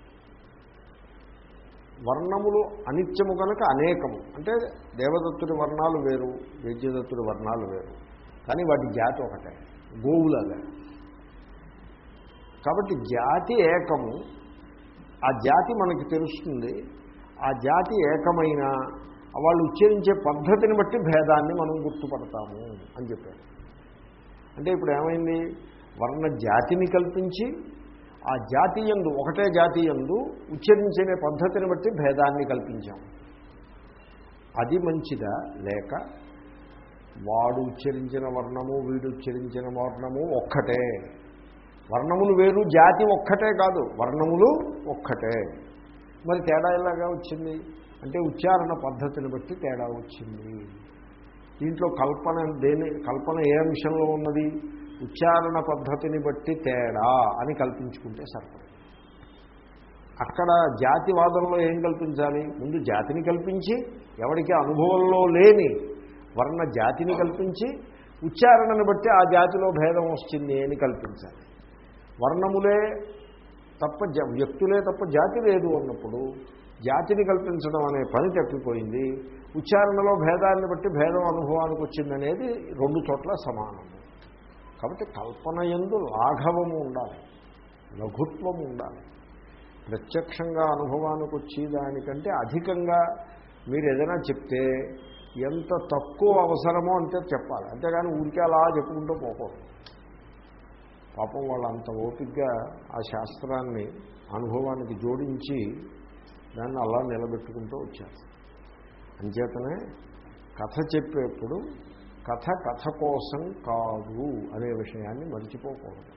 వర్ణములు అనిత్యము కనుక అనేకము అంటే దేవదత్తుడి వర్ణాలు వేరు యజ్ఞదత్తుడి వర్ణాలు వేరు కానీ వాటి జాతి ఒకటే గోవులాగా కాబట్టి జాతి ఏకము ఆ జాతి మనకి తెలుస్తుంది ఆ జాతి ఏకమైన వాళ్ళు ఉచ్చరించే పద్ధతిని బట్టి భేదాన్ని మనం గుర్తుపడతాము అని చెప్పారు అంటే ఇప్పుడు ఏమైంది వర్ణ జాతిని కల్పించి ఆ జాతి ఎందు ఒకటే జాతి ఎందు ఉచ్చరించే పద్ధతిని బట్టి భేదాన్ని కల్పించాం అది మంచిదా లేక వాడు ఉచ్చరించిన వర్ణము వీడు ఉచ్చరించిన వర్ణము ఒక్కటే వర్ణములు వేరు జాతి ఒక్కటే కాదు వర్ణములు ఒక్కటే మరి తేడా ఎలాగా వచ్చింది అంటే ఉచ్చారణ పద్ధతిని బట్టి తేడా వచ్చింది దీంట్లో కల్పన దేని కల్పన ఏ అంశంలో ఉన్నది ఉచ్చారణ పద్ధతిని బట్టి తేడా అని కల్పించుకుంటే సరిపడు అక్కడ జాతివాదంలో ఏం కల్పించాలి ముందు జాతిని కల్పించి ఎవరికి అనుభవంలో లేని వర్ణ జాతిని కల్పించి ఉచ్చారణను బట్టి ఆ జాతిలో భేదం వస్తుంది అని కల్పించాలి వర్ణములే తప్ప వ్యక్తులే తప్ప జాతి లేదు అన్నప్పుడు జాతిని కల్పించడం అనే పని తప్పిపోయింది ఉచ్చారణలో భేదాన్ని బట్టి భేదం అనుభవానికి వచ్చిందనేది రెండు చోట్ల సమానము కాబట్టి కల్పన ఎందు లాఘవము ఉండాలి లఘుత్వము ఉండాలి ప్రత్యక్షంగా అనుభవానికి వచ్చి దానికంటే అధికంగా మీరు ఏదైనా చెప్తే ఎంత తక్కువ అవసరమో అంతే చెప్పాలి అంతేగాని ఊరికే అలా చెప్పుకుంటూ పోకూడదు పాపం వాళ్ళు అంత ఓపికగా ఆ శాస్త్రాన్ని అనుభవానికి జోడించి దాన్ని అలా నిలబెట్టుకుంటూ వచ్చారు అంచేతనే కథ చెప్పేప్పుడు కథ కథ కోసం కాదు అనే విషయాన్ని మర్చిపోకూడదు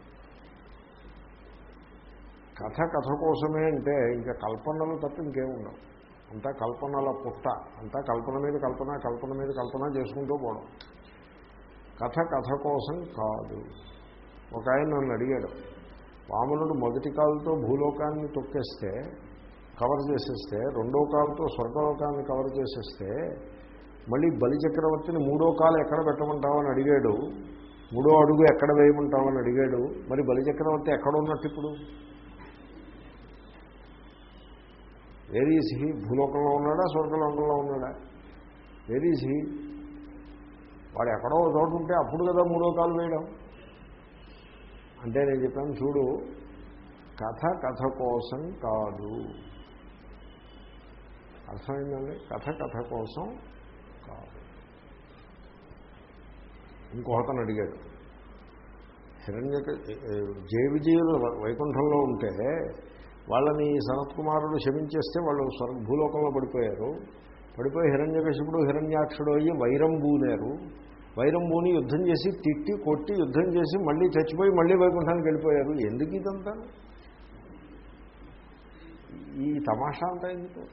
కథ కథ కోసమే అంటే ఇంకా కల్పనలు తప్ప ఇంకేముండవు అంతా కల్పనల పుట్ట అంతా కల్పన మీద కల్పన కల్పన మీద కల్పన చేసుకుంటూ పోవడం కథ కథ కోసం కాదు ఒక ఆయన నన్ను అడిగాడు వామనుడు మొదటి కాలుతో భూలోకాన్ని తొక్కేస్తే కవర్ చేసేస్తే రెండో కాలుతో స్వర్గలోకాన్ని కవర్ చేసేస్తే మళ్ళీ బలి చక్రవర్తిని మూడో కాలు ఎక్కడ పెట్టమంటావని అడిగాడు మూడో అడుగు ఎక్కడ వేయమంటావని అడిగాడు మరి బలి చక్రవర్తి ఎక్కడ ఉన్నట్టు ఇప్పుడు వేరీస్ హీ భూలోకంలో ఉన్నాడా స్వర్గలోకంలో ఉన్నాడా వేరీస్ హీ వాడు ఎక్కడో ఒక చోటు ఉంటే అప్పుడు కదా మూడో కాలు వేయడం అంటే నేను చెప్పాను చూడు కథ కథ కోసం కాదు అర్థమైందండి కథ కథ కోసం కాదు ఇంకొకతను అడిగాడు హిరణ్య జయ విజయులు వైకుంఠంలో ఉంటే వాళ్ళని సనత్ కుమారుడు శమించేస్తే వాళ్ళు స్వర్గ భూలోకంలో పడిపోయారు పడిపోయి హిరణ్యకశిపుడు హిరణ్యాక్షుడు అయ్యి వైరం బూనేరు వైరం బూని యుద్ధం చేసి తిట్టి కొట్టి యుద్ధం చేసి మళ్ళీ చచ్చిపోయి మళ్ళీ వైకుంఠానికి వెళ్ళిపోయారు ఎందుకు ఇదంతా ఈ తమాషా అంతా ఎందుకు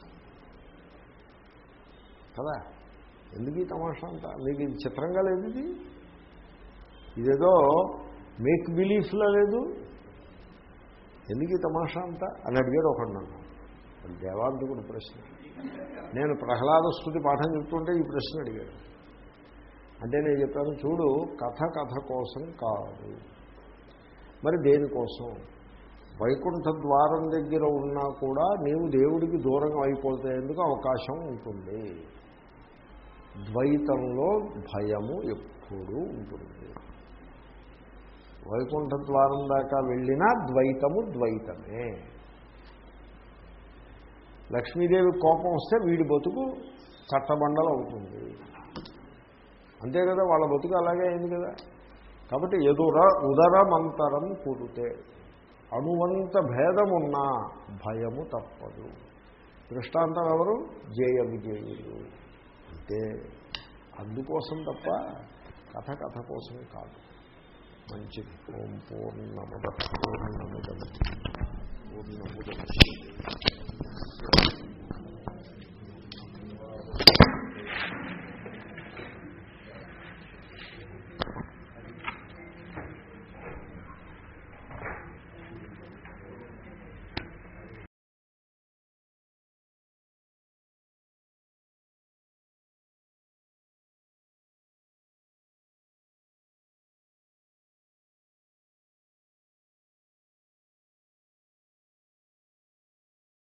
కదా ఎందుకు ఈ తమాషా అంతా మీకు ఇది చిత్రంగా లేదు ఇది ఇదేదో మేక్ బిలీఫ్లో లేదు ఎందుకు ఈ తమాషా అంతా అని అడిగాడు ఒకడు నన్ను దేవాంతకుడు ప్రశ్న నేను ప్రహ్లాద స్థుతి పాఠం చెప్తుంటే ఈ ప్రశ్న అడిగాడు అంటే నేను చెప్పాను చూడు కథ కథ కోసం కాదు మరి దేనికోసం వైకుంఠ ద్వారం దగ్గర ఉన్నా కూడా నీవు దేవుడికి దూరం అయిపోతేందుకు అవకాశం ఉంటుంది ద్వైతంలో భయము ఎప్పుడూ ఉంటుంది వైకుంఠ ద్వారం దాకా వెళ్ళినా ద్వైతము ద్వైతమే లక్ష్మీదేవి కోపం వస్తే వీడి బతుకు చట్టబండలు అవుతుంది అంతే కదా వాళ్ళ బతుకు అలాగే అయింది కదా కాబట్టి ఎదుర ఉదరమంతరం కుడితే అణువంత భేదమున్నా భయము తప్పదు దృష్టాంతం ఎవరు జయ విజయులు అంటే అందుకోసం తప్ప కథ కథ కోసం కాదు మంచిది ఓం పూర్ణముద పూర్ణముదం పూర్ణముద